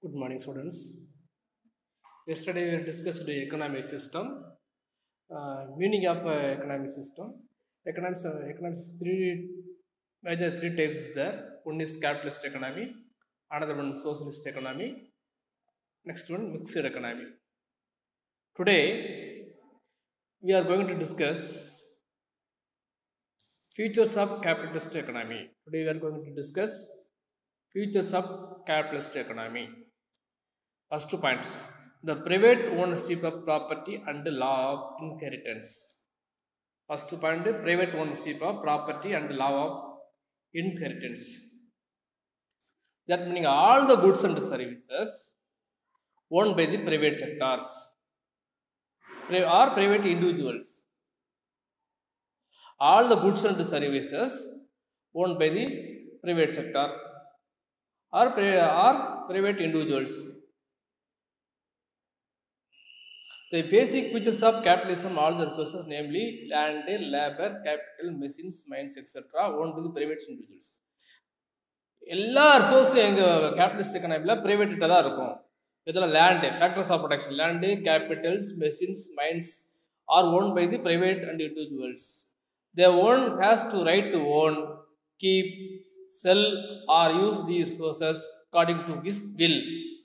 Good morning, students. Yesterday we discussed the economic system, uh, meaning of uh, economic system. Economics, uh, economics three major three types is there. One is capitalist economy, another one socialist economy, next one mixed economy. Today we are going to discuss features of capitalist economy. Today we are going to discuss features of capitalist economy. First two points the private ownership of property and the law of inheritance. First point private ownership of property and law of inheritance. That meaning all the goods and services owned by the private sectors pri- or private individuals. All the goods and services owned by the private sector or, pri- or private individuals. The basic features of capitalism, all the resources, namely land, labor, capital, machines, mines, etc., owned by the private individuals. எல்லா ரிசோர்ஸும் எங்கள் capitalist எக்கனாமியில் ப்ரைவேட்டிட்ட தான் இருக்கும் இதில் land factors of production land capitals machines mines are own by the private and individuals they own has to right to own keep sell or use the resources according to his will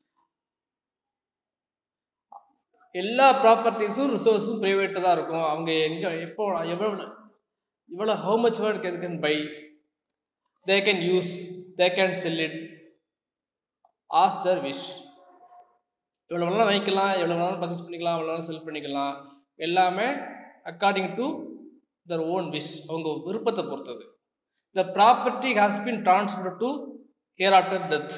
எல்லா ப்ராப்பர்ட்டிஸும் ரிசோர்ஸும் ப்ரைவேட்டாக தான் இருக்கும் அவங்க எங்கே எப்போ எவ்வளோ இவ்வளோ how much word can can buy they can use they can sell it as their wish எவ்வளோ வேணாலும் வாங்கிக்கலாம் எவ்வளோ வேணாலும் பர்ச்சேஸ் பண்ணிக்கலாம் எவ்வளோ வேணாலும் செல் பண்ணிக்கலாம் எல்லாமே according to their own wish அவங்க விருப்பத்தை பொறுத்தது the property has been transfer to heir after death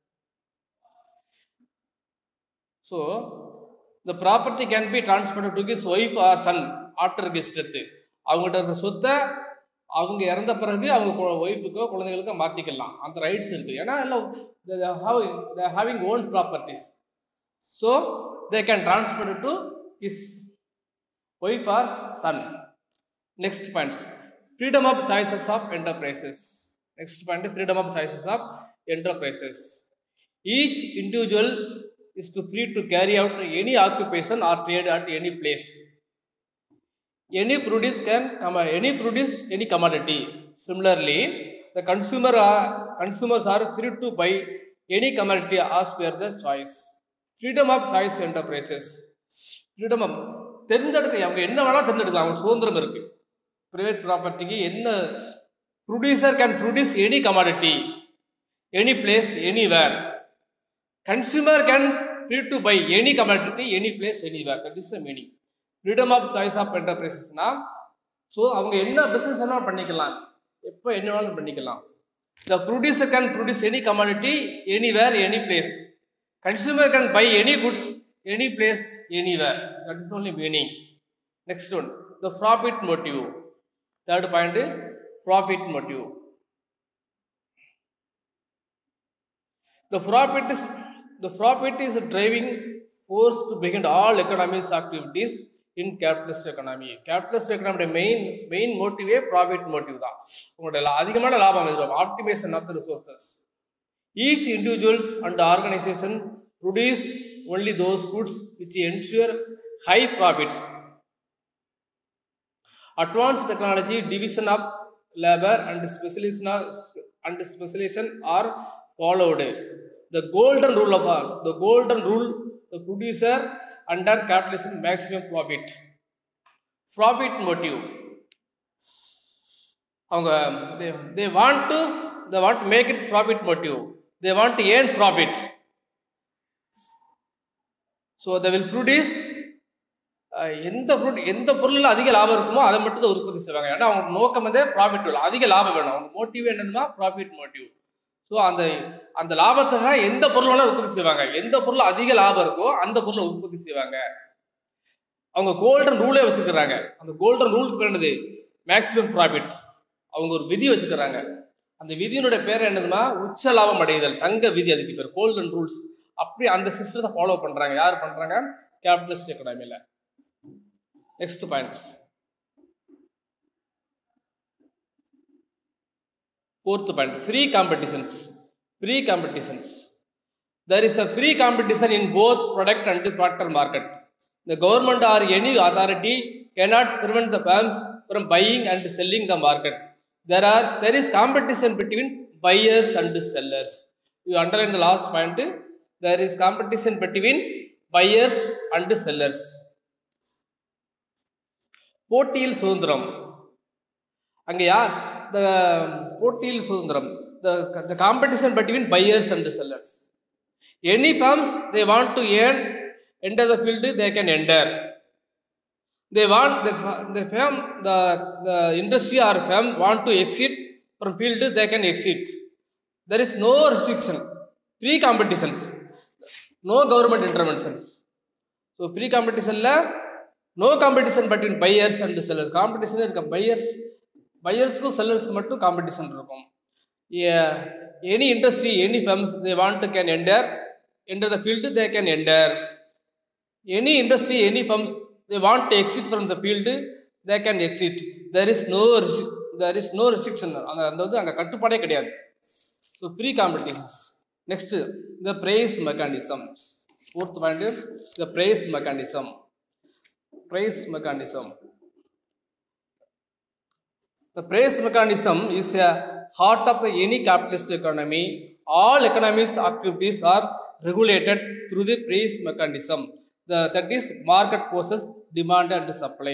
so the property can be transfer to his wife or son after his death அவங்ககிட்ட இருக்கிற சொத்தை அவங்க இறந்த பிறகு அவங்க ஒய்ஃபுக்கோ குழந்தைகளுக்கோ மாற்றிக்கலாம் அந்த ரைட்ஸ் இருக்குது ஏன்னா எல்லாம் having own properties so they can transfer to is wife or son next points freedom of choices of enterprises next point freedom of choices of enterprises each individual is to free to carry out any occupation or trade at any place. Any produce can come any produce any commodity. Similarly, the consumer are, consumers are free to buy any commodity as per their choice. Freedom of choice enterprises. Freedom of தேர்ந்தெடுக்க அவங்க என்ன வேணாலும் தேர்ந்தெடுக்கலாம் அவங்க சுதந்திரம் இருக்கு private ப்ராப்பர்ட்டிக்கு என்ன producer can produce any commodity any place anywhere consumer can free to buy any commodity any place anywhere that is the meaning freedom of choice of enterprisesனா ஸோ அவங்க என்ன பிஸ்னஸ் வேணாலும் பண்ணிக்கலாம் எப்போ என்ன வேணாலும் பண்ணிக்கலாம் the producer can produce any commodity anywhere any place consumer can buy any goods any place anywhere that is only meaning next one the profit motive third point profit motive The profit is the profit is a driving force to begin all economics activities in capitalist economy. Capitalist economy main main motive profit motive தான் உங்களோட அதிகமான லாபம் எதிரும் optimisation of the resources each individuals and organisation produce only those goods which ensure high profit advance technology division of labour and specialisation and specialisation are followed the golden rule of all the golden rule the producer under capitalism maximum profit profit motive அவங்க they, they want to they want to make it profit motive they want to earn profit so they will produce எந்த பொருள் எந்த பொருளில் அதிக லாபம் இருக்குமோ அதை மட்டும் தான் உற்பத்தி செய்வாங்க ஏன்னா அவங்க நோக்கம் வந்து ப்ராஃபிட் அதிக லாபம் வேணும் அவங்க மோட்டிவ் என்னதுன்னா ப்ராஃபிட் மோட்டிவ் ஸோ அந்த அந்த லாபத்துக்காக எந்த பொருள் வேணாலும் உற்பத்தி செய்வாங்க எந்த பொருள் அதிக லாபம் இருக்கோ அந்த பொருளை உற்பத்தி செய்வாங்க அவங்க கோல்டன் ரூலே வச்சுக்கிறாங்க அந்த கோல்டன் ரூலுக்கு என்னது மேக்சிமம் ப்ராஃபிட் அவங்க ஒரு விதி வச்சுக்கிறாங்க அந்த விதியினுடைய பேர் என்னதுன்னா உச்ச லாபம் அடைதல் தங்க விதி அதுக்கு பேர் கோல்டன் ரூல்ஸ் அப்படி அந்த சிஸ்டத்தை ஃபாலோ பண்றாங்க யார் பண்றாங்க கேபிட்டலிஸ்ட் எக்கனாமியில் next points Fourth point, free competitions. Free competitions. there is a free competition in both product and the factor market. The government or any authority cannot prevent the firms from buying and selling the market. There are there is competition between buyers and sellers. You underline the last point. There is competition between buyers and sellers. போட்டியில் சுதந்திரம் அங்கே யார் the போட்டியில் சுதந்திரம் the competition between buyers and sellers any firms they want to earn enter the field they can enter they want the, the firm the, the industry or firm want to exit from field they can exit there is no restriction free competitions no government interventions so free competition la no competition between buyers and sellers competition இருக்க buyers பையர்ஸ்க்கும் செல்லர்ஸ்க்கு மட்டும் competition இருக்கும் any industry any firms they want to can enter enter the field they can enter any industry any firms they want to exit from the field they can exit there is no there is no restriction அந்த அந்த வந்து அங்கே கட்டுப்பாடே கிடையாது so free competitions next the price mechanisms fourth point the price mechanism price mechanism The price mechanism is a heart of the any capitalist economy. All economics activities are regulated through the price mechanism. The, that is market forces, demand and supply.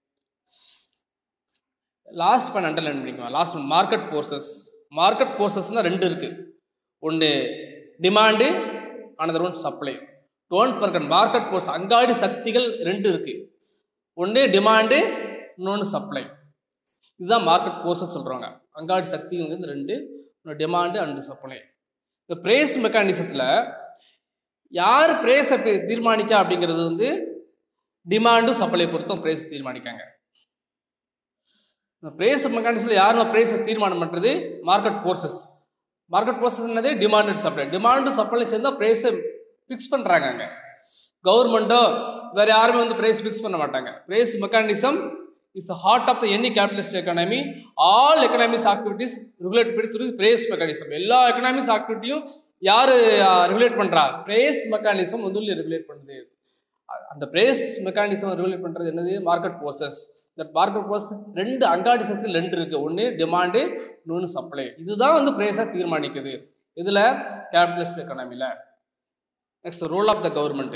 Last பண்ண underline பண்ணிக்கலாம் last market forces market ஃபோர்ஸஸ்னால் ரெண்டு இருக்குது ஒன்று demand another one supply டோன் பர்கன் market force அங்காடி சக்திகள் ரெண்டு இருக்குது ஒன்று டிமாண்டு இன்னொன்று சப்ளை இதுதான் மார்க்கெட் ஃபோர்ஸஸ் சொல்கிறாங்க அங்காடி சக்தி வந்து ரெண்டு டிமாண்டு அண்ட் சப்ளை இந்த ப்ரேஸ் மெக்கானிசத்தில் யார் ப்ரேஸை தீர்மானிக்கா அப்படிங்கிறது வந்து டிமாண்டும் சப்ளை பொறுத்தும் ப்ரைஸ் தீர்மானிக்காங்க இந்த ப்ரைஸ் மெக்கானிசத்தில் யாரும் ப்ரைஸை தீர்மானம் பண்ணுறது மார்க்கெட் ஃபோர்ஸஸ் மார்க்கெட் ஃபோர்ஸஸ் என்னது demand and supply demand supply சேர்ந்தால் ப்ரைஸை ஃபிக்ஸ் பண்ணுறாங்க அங்கே கவர்மெண்ட்டோ வேறு யாருமே வந்து ப்ரைஸ் ஃபிக்ஸ் பண்ண மாட்டாங்க price mechanism is the heart of the any capitalist economy all economics activities regulate பண்ணி த்ரூ ப்ரேஸ் மெக்கானிசம் எல்லா எக்கனாமிக்ஸ் ஆக்டிவிட்டியும் யார் ரெகுலேட் பண்ணுறா ப்ரேஸ் மெக்கானிசம் வந்து ரெகுலேட் பண்ணுது அந்த ப்ரேஸ் மெக்கானிசம் ரெகுலேட் பண்ணுறது என்னது மார்க்கெட் ஃபோர்ஸஸ் இந்த மார்க்கெட் ஃபோர்ஸ் ரெண்டு அங்காடி சக்தி ரெண்டு இருக்குது ஒன்று டிமாண்டு இன்னொன்று சப்ளை இதுதான் வந்து ப்ரைஸை தீர்மானிக்குது இதில் கேபிட்டலிஸ்ட் எக்கனாமியில் next role of the government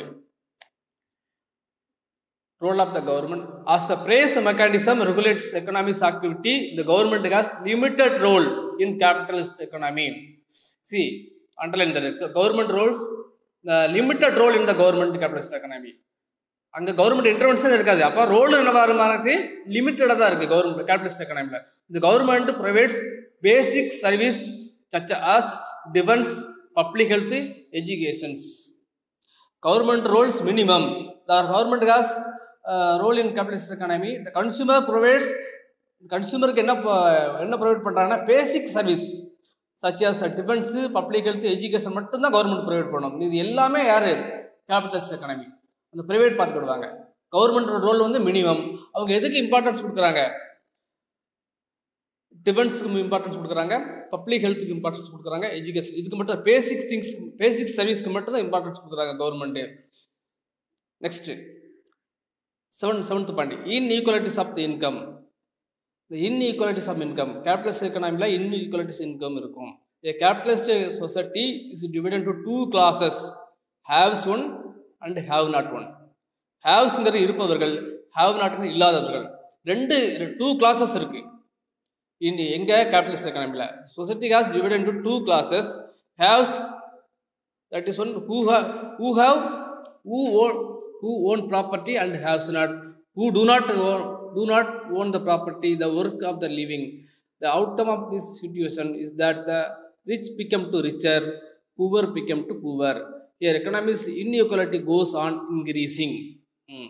role of the government as the price mechanism regulates economics activity the government has limited role in capitalist economy see underline the government roles the limited role in the government capitalist economy அங்கே government intervention இருக்காது அப்போ role என்னவா இருக்கு லிமிட்டடாக தான் இருக்குது government capitalist எக்கனாமியில் இந்த government privates basic service such as defence public health educations government roles minimum the government has role in capitalist economy the consumer provides கன்சூமருக்கு என்ன என்ன ப்ரொவைட் பண்ணுறாங்கன்னா basic service such as defence public health education மட்டும்தான் government provide பண்ணணும் இது எல்லாமே யார் capitalist economy அந்த ப்ரைவேட் பார்த்துக்கிடுவாங்க கவர்மெண்ட் ரோல் வந்து மினிமம் அவங்க எதுக்கு இம்பார்ட்டன்ஸ் கொடுக்குறாங்க டிஃபென்ஸுக்கு இம்பார்ட்டன்ஸ் கொடுக்குறாங்க பப்ளிக் ஹெல்த்துக்கு இம்பார்ட்டன்ஸ் கொடுக்குறாங்க எஜுகேஷன் இதுக்கு மட்டும் பேசிக் திங்ஸ் பேசிக் சர்வீஸ்க்கு மட்டும் தான் இம்பார்ட்டன்ஸ் கொடுக்குறாங்க government next seven seventh point inequalities of the income இந்த இன்இக்வாலிட்டிஸ் ஆஃப் இன்கம் கேபிட்டலிஸ்ட் எக்கனாமியில் இன்இக்வாலிட்டிஸ் இன்கம் இருக்கும் a capitalist society is divided to two classes haves one and have not one ஹேவ்ஸுங்கிறது இருப்பவர்கள் have நாட்னு இல்லாதவர்கள் ரெண்டு two classes இருக்கு in எங்க capitalist எக்கனாமியில் society has divided to two classes haves that is one who have who have who own who own property and has not who do not own, do not own the property the work of the living the outcome of this situation is that the rich become to richer poor become to poorer here economics inequality goes on increasing hmm.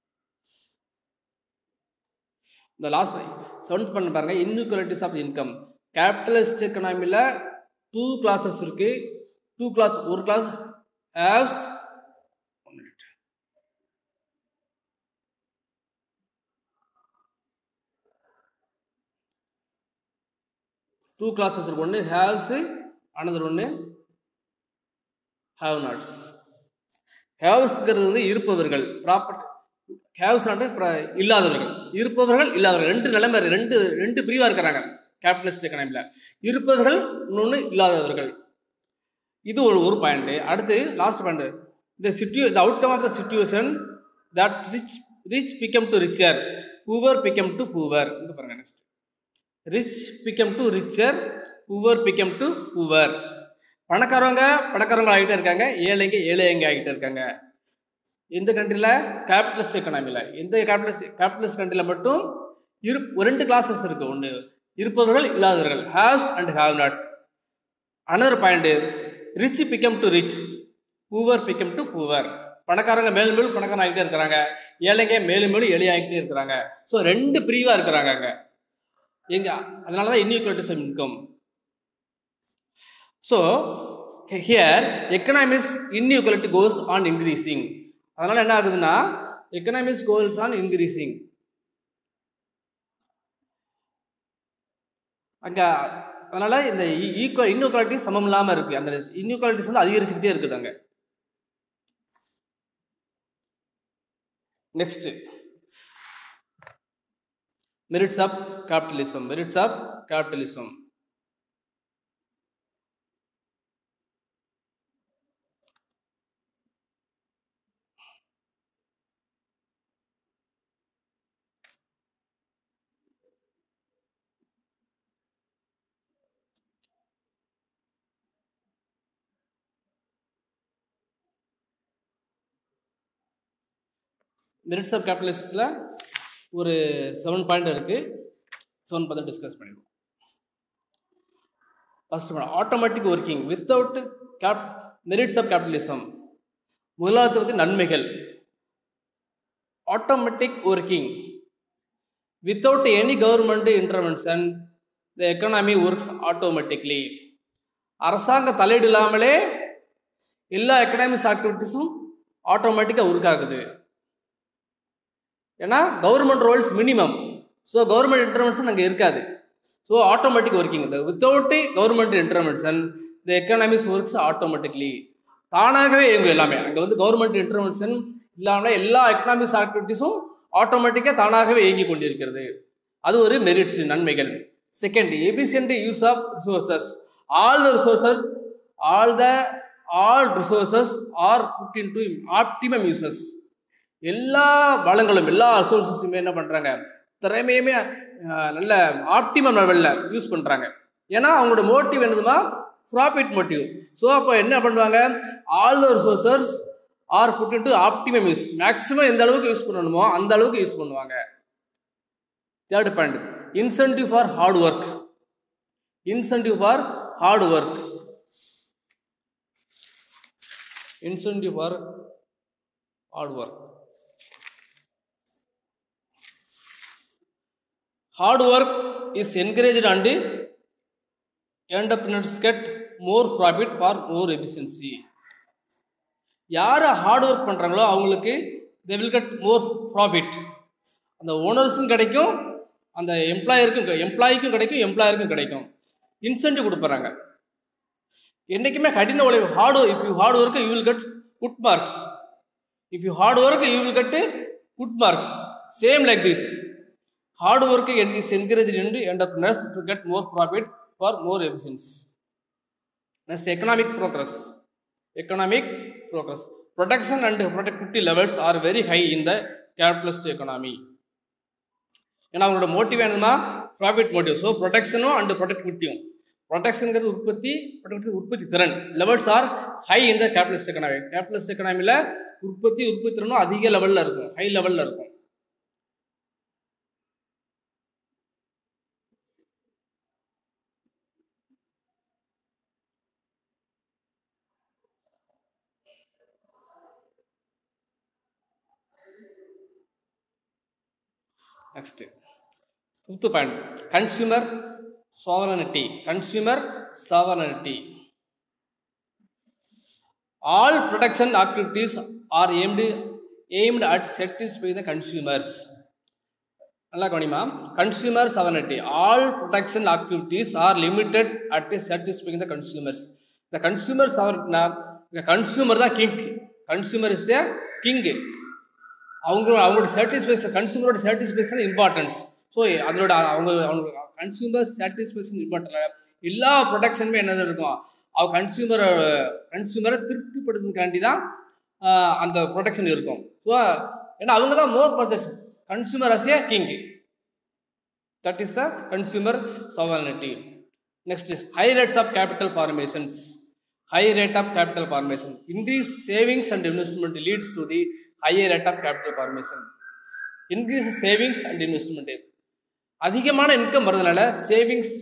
the last seventh பண்ண பாருங்க inequalities of income capitalist எக்கனாமியில் two classes இருக்கு two class ஒரு class haves two classes இருக்கு ஒன்று haves another ஒன்று have nots ஹேவ்ஸ்ங்கிறது வந்து இருப்பவர்கள் ப்ராப்பர்ட்டி ஹேவ்ஸ் நாட்டு இல்லாதவர்கள் இருப்பவர்கள் இல்லாதவர்கள் ரெண்டு நிலைமை இருக்கு. ரெண்டு ரெண்டு பிரிவாக இருக்கிறாங்க கேபிட்டலிஸ்ட் எக்கனாமியில் இருப்பவர்கள் இன்னொன்று இல்லாதவர்கள் இது ஒரு ஒரு பாயிண்ட்டு அடுத்து லாஸ்ட் பாயிண்ட் இந்த சிட்யூ the outcome of the situation that rich rich become to richer poor become to poor இங்கே பாருங்க next rich become to richer poor become to poor பணக்காரவங்க பணக்காரங்க ஆகிட்டே இருக்காங்க ஏழைங்க ஏழைங்க ஆகிட்டே இருக்காங்க எந்த கண்ட்ரியில் கேபிட்டலிஸ்ட் எக்கனாமியில் எந்த கேபிட்டலிஸ்ட் கேபிட்டலிஸ்ட் கண்ட்ரியில் மட்டும் இரு ஒரு ரெண்டு கிளாஸஸ் இருக்குது ஒன்று இருப்பவர்கள் இல்லாதவர்கள் haves and have not another point rich become to rich poor become to poor பணக்காரங்க மேலும் மேலும் பணக்காரங்க ஆகிட்டே இருக்கிறாங்க ஏழைங்க மேலும் மேலும் எளிய ஆகிட்டே இருக்கிறாங்க ஸோ ரெண்டு பிரிவாக இருக்கிறாங்க அங்கே எங்க அதனால தான் inequalities income so here economics inequality goes on increasing அதனால என்ன ஆகுதுன்னா எக்கனாமிக்ஸ் கோல்ஸ் ஆன் இன்க்ரீசிங் அங்கே அதனால இந்த ஈக்குவல் இன்இக்வாலிட்டி சமம் இல்லாமல் இருக்கு அந்த இன்இக்வாலிட்டிஸ் வந்து அதிகரிச்சுக்கிட்டே இருக்குது அங்கே next merits of capitalism merits of capitalism merits of கேபிட்டலிசத்தில் ஒரு செவன் பாயிண்ட் இருக்குது செவன் பார்த்து டிஸ்கஸ் பண்ணிடுவோம் ஃபர்ஸ்ட் ஆட்டோமேட்டிக் ஒர்க்கிங் வித்தவுட் கேப் மெரிட்ஸ் ஆஃப் கேபிட்டலிசம் முதலாளித்துவத்தின் நன்மைகள் automatic working without any government intervention the economy works automatically அரசாங்க தலையீடு இல்லாமலே எல்லா எக்கனாமிக்ஸ் ஆக்டிவிட்டீஸும் ஆட்டோமேட்டிக்காக ஒர்க் ஆகுது ஏன்னா government roles minimum so government intervention அங்கே இருக்காது ஸோ ஆட்டோமேட்டிக் ஒர்க்கிங் இந்த without government intervention the economics works automatically தானாகவே இயங்கும் எல்லாமே அங்கே வந்து கவர்மெண்ட் இன்டர்வென்ஷன் இல்லாமல் எல்லா எக்கனாமிக்ஸ் ஆக்டிவிட்டீஸும் ஆட்டோமேட்டிக்காக தானாகவே இயங்கி கொண்டிருக்கிறது அது ஒரு மெரிட்ஸ் நன்மைகள் second efficient use of resources all the resources all the all resources are put into optimum uses எல்லா வளங்களும் எல்லா ரிசோர்ஸஸுமே என்ன பண்ணுறாங்க திறமையுமே அஹ், நல்ல ஆப்டிமம் லெவலில் யூஸ் பண்ணுறாங்க ஏன்னா அவங்களோட மோட்டிவ் என்னதுமா ப்ராஃபிட் மோட்டிவ் ஸோ அப்போ என்ன பண்ணுவாங்க all the resources are put into optimum use maximum எந்த அளவுக்கு யூஸ் பண்ணணுமோ அந்த அளவுக்கு யூஸ் பண்ணுவாங்க third point incentive for hard work incentive for hard work incentive for hard work hard work is encourage and entrepreneurs get more profit for more efficiency யார் hard work பண்ணுறாங்களோ அவங்களுக்கு they will get more profit அந்த ஓனர்ஸும் கிடைக்கும் அந்த எம்ப்ளாயருக்கும் எம்ப்ளாய்க்கும் கிடைக்கும் எம்ப்ளாயருக்கும் கிடைக்கும் incentive கொடுப்பறாங்க என்றைக்குமே கடின உழைப்பு hard if you hard work you will get good marks if you hard work you will get good marks same like this hard work is encouraged in entrepreneurs to get more profit for more efficiency. Next, economic progress. Economic progress. Production and productivity levels are very high in the capitalist economy. ஏன்னா அவங்களோட motive என்னதுன்னா profit motive so ப்ரொடக்ஷனும் and ப்ரொடக்டிவிட்டியும் ப்ரொடக்ஷனுங்கிறது உற்பத்தி productive உற்பத்தி திறன் levels are high இந்த கேபிட்டலிஸ்ட் எக்கனாமி கேபிட்டலிஸ்ட் எக்கனாமியில் உற்பத்தி உற்பத்தி திறனும் அதிக லெவலில் இருக்கும் ஹை லெவலில் இருக்கும் next fifth point consumer sovereignty consumer sovereignty all production activities are aimed aimed at satisfy the consumers நல்லா கவனிமா consumer sovereignty all production activities are limited at satisfying the consumers the consumer sovereignty consumer தான் king consumer is a king அவங்க அவங்களோட satisfaction கன்சூமரோட satisfaction importance so அதோட அவங்க அவங்க consumer satisfaction important எல்லா ப்ரொடக்ஷனுமே என்னது இருக்கும் அவங்க கன்சூமரை கன்சூமரை திருப்திப்படுத்துறதுக்காண்டி தான் ஆஹ், அந்த ப்ரொடக்ஷன் இருக்கும் ஸோ ஏன்னா அவங்க தான் more purchase consumer as a king that is the consumer sovereignty next high rates of capital formations high rate of capital formation. Increase savings and investment leads to the higher rate of capital formation. Increase savings and investment. அதிகமான income வரதுனால savings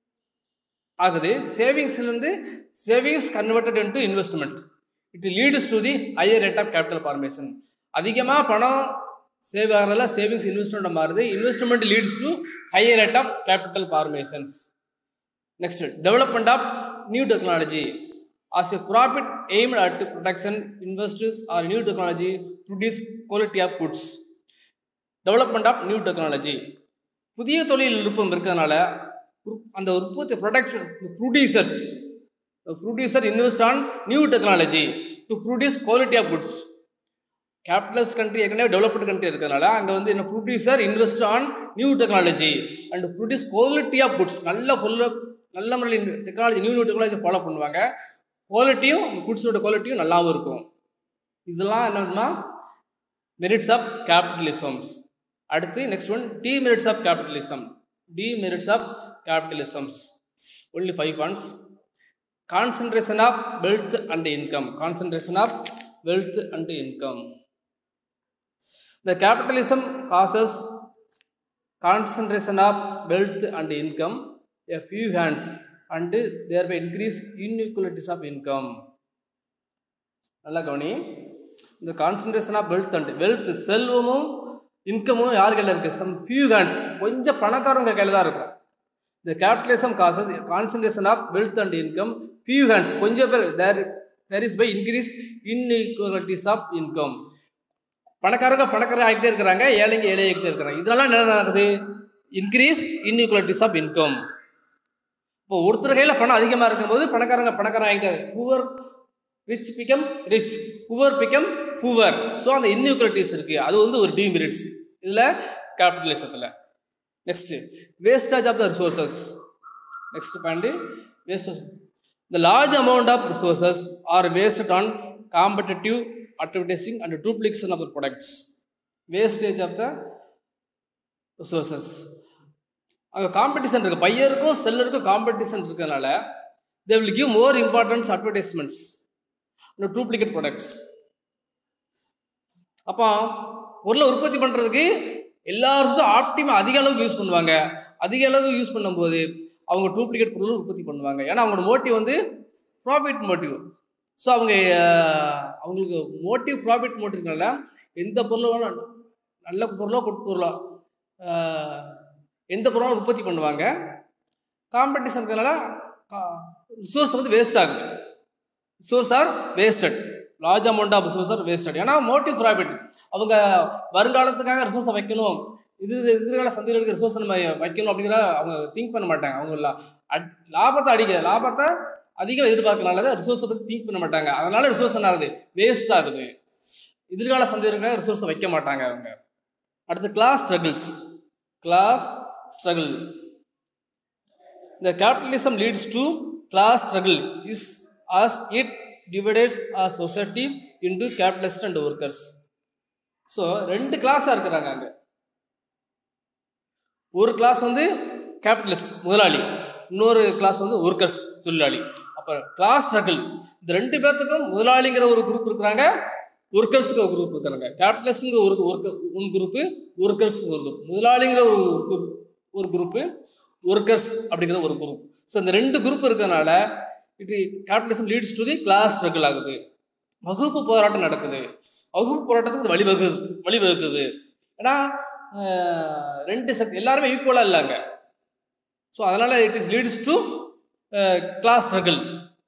ஆகுது சேவிங்ஸ்லேருந்து savings converted into investment it leads to the higher rate of capital formation அதிகமாக பணம் save ஆகிறதுல savings investment மாறுது investment leads to higher rate of capital formations Next, development of new technology. As a profit aimed at protection, investors are new technology produce quality of goods. Development of new technology. புதிய தொழில் நுட்பம் இருக்கிறதுனால உற்- அந்த உற்பத்தி products producers producer invest on new technology to produce quality of goods capitalist country ஏற்கனவே developed country இருக்கிறதுனால அங்கே வந்து என்ன producer invest on new technology and produce quality of goods நல்ல பொருள் நல்ல முறையில் technology new new technology follow பண்ணுவாங்க குவாலிட்டியும் குட்ஸோட குவாலிட்டியும் நல்லாவும் இருக்கும் இதெல்லாம் என்னன்னா மெரிட்ஸ் ஆஃப் கேபிட்டலிசம்ஸ் அடுத்து next one demerits of capitalism demerits of capitalisms only five points concentration of wealth and income concentration of wealth and income The capitalism causes concentration of wealth and income, a few hands, and thereby increase inequalities of income. நல்லா கவனி இந்த concentration of wealth and wealth செல்வமும் இன்கமும் யார் கையில் இருக்குது some few hands கொஞ்சம் பணக்காரங்க கையில் தான் இருக்கும் இந்த capitalism causes concentration of wealth and income few hands கொஞ்சம் பேர் there there is by increase inequalities of income பணக்காரங்க பணக்காரங்க ஆகிட்டே இருக்கிறாங்க ஏழைங்க ஏழை ஆகிட்டே இருக்கிறாங்க இதெல்லாம் என்ன நடக்குது இன்க்ரீஸ் இன்இக்வாலிட்டிஸ் ஆஃப் இன்கம் இப்போ ஒருத்தர் கையில் பணம் அதிகமாக இருக்கும்போது பணக்காரங்க பணக்காரங்க ஆகிட்டே poor rich become rich poor become poor so அந்த இன்இக்வாலிட்டிஸ் இருக்குது அது வந்து ஒரு டிமெரிட்ஸ் இதில் கேபிட்டலிசத்தில் next wastage of the resources next point wastage the large amount of resources are waste on competitive advertising and duplication of the products wastage of the resources அங்கே competition இருக்குது பையருக்கும் செல்லருக்கும் காம்படிஷன் இருக்கிறதுனால they will give more importance advertisements duplicate products அப்போ பொருளை உற்பத்தி பண்ணுறதுக்கு எல்லா ரிசோர்ஸும் ஆப்டிமாக அதிக அளவுக்கு யூஸ் பண்ணுவாங்க அதிக அளவுக்கு யூஸ் பண்ணும்போது அவங்க டூப்ளிகேட் பொருளும் உற்பத்தி பண்ணுவாங்க ஏன்னா அவங்களோட மோட்டிவ் வந்து ப்ராஃபிட் மோட்டிவ் ஸோ அவங்க அஹ், அவங்களுக்கு மோட்டிவ் ப்ராஃபிட் மோட்டிவ்னால எந்த பொருளும் வேணாலும் நல்ல பொருளோ கொட்டு பொருளோ அஹ், எந்த பொருளும் உற்பத்தி பண்ணுவாங்க காம்படிஷன் இருக்கிறதுனால ரிசோர்ஸ் வந்து வேஸ்ட் ஆகுது resource are wasted large amount of resource are wasted ஏன்னா மோட்டிவ் ப்ராஃபிட் அவங்க வருங்காலத்துக்காக ரிசோர்ஸை வைக்கணும் இது இது எதிர்கால சந்தைகளுக்கு ரிசோர்ஸ் நம்ம வைக்கணும் அப்படிங்கிற அவங்க திங்க் பண்ண மாட்டாங்க அவங்க லா- அட்- லாபத்தை அடிக்க லாபத்தை அதிகம் எதிர்பார்க்கறனால தான் ரிசோர்ஸை பற்றி திங்க் பண்ண மாட்டாங்க அதனால ரிசோர்ஸ் என்ன ஆகுது வேஸ்ட் ஆகுது எதிர்கால சந்தைகளுக்காக ரிசோர்ஸை வைக்க மாட்டாங்க அவங்க அடுத்து class struggles class struggle The capitalism leads to class struggle is as it divides a society into capitalists and workers. So ரெண்டு கிளாஸாக இருக்கிறாங்க அங்கே ஒரு கிளாஸ் வந்து கேபிட்டலிஸ்ட் முதலாளி இன்னொரு கிளாஸ் வந்து ஒர்க்கர்ஸ் தொழிலாளி அப்போ கிளாஸ் ஸ்ட்ரகிள் இந்த ரெண்டு பேர்த்துக்கும் முதலாளிங்கிற ஒரு குரூப் இருக்கிறாங்க ஒர்க்கர்ஸுக்கு ஒரு குரூப் இருக்கிறாங்க கேபிட்டலிஸ்ட்டுங்கிற ஒரு ஒர்க்க ஒரு குரூப்பு ஒர்க்கர்ஸ் ஒரு குரூப் முதலாளிங்கிற ஒரு group- ஒரு குரூப்பு ஒர்க்கர்ஸ் அப்படிங்கிற ஒரு குரூப் ஸோ இந்த ரெண்டு குரூப் இருக்கிறதுனால இது capitalism leads to the class struggle ஆகுது வகுப்பு போராட்டம் நடக்குது வகுப்பு போராட்டத்துக்கு இது வழிவகுது வழிவகுக்குது ஏன்னா ஆஹ், ரெண்டு சக்தி எல்லாருமே ஈக்குவலாக இல்லைங்க ஸோ அதனால் it is leads to class struggle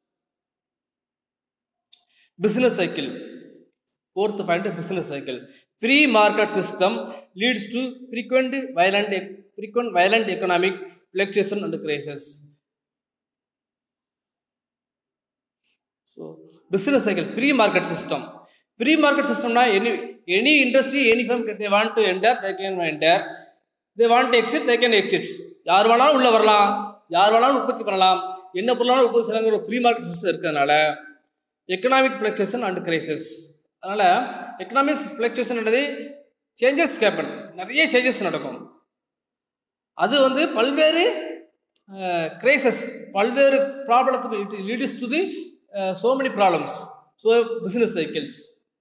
business cycle fourth point business cycle free market system leads to frequent violent frequent violent economic fluctuation and crises so business cycle free market system free market சிஸ்டம்னா any any industry any firm they want to enter they can enter they want to exit they can exits யார் வேணாலும் உள்ளே வரலாம் யார் வேணாலும் உற்பத்தி பண்ணலாம் என்ன பொருளாலும் உற்பத்தி செய்யலாங்கிற ஒரு ஃப்ரீ மார்க்கெட் சிஸ்டம் இருக்கிறதுனால எக்கனாமிக் ஃப்ளக்சுவேஷன் அண்ட் கிரைசஸ் அதனால் எக்கனாமிக்ஸ் ஃப்ளக்சுவேஷன்ன்றது சேஞ்சஸ் கேப்பன் நிறைய சேஞ்சஸ் நடக்கும் அது வந்து பல்வேறு கிரைசஸ் பல்வேறு ப்ராப்ளத்துக்கு it leads to the so many problems so business cycles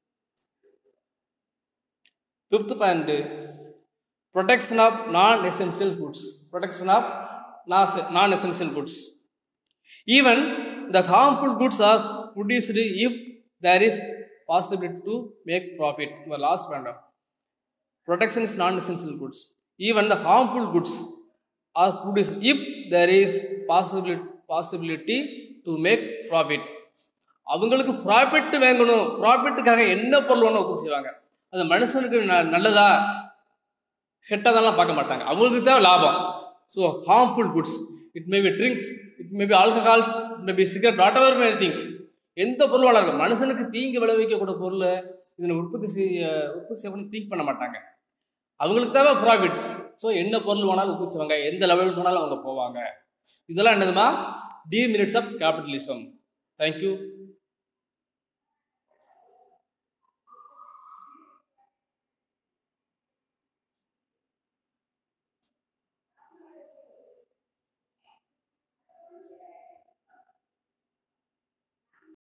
fifth point protection of non essential goods protection of non essential goods even the harmful goods are produced if there is possibility to make profit last வேண்டாம் protection is non-essential goods. Even the harmful goods are produced if there is possibility possibility to make profit. அவங்களுக்கு profit வாங்கணும் ப்ராஃபிட்டுக்காக என்ன பொருள் வேணும் உற்பத்தி செய்வாங்க அது மனுஷனுக்கு ந- நல்லதா கெட்டதெல்லாம் பார்க்க மாட்டாங்க அவங்களுக்கு தான் லாபம் so harmful goods it may be drinks it may be alcohols it may be cigarette whatever may things எந்த பொருள் வேணாலும் இருக்கும் மனுஷனுக்கு தீங்கு விளைவிக்கக்கூடிய பொருள் இதில் உற்பத்தி செய்ய உற்பத்தி செய்யணும்னு திங்க் பண்ண மாட்டாங்க அவங்களுக்கு தேவை ப்ராஃபிட்ஸ் ஸோ என்ன பொருள் வேணாலும் உற்பத்தி செய்வாங்க எந்த லெவலுக்கு வேணாலும் அவங்க போவாங்க இதெல்லாம் என்னதுமா demerits of capitalism thank you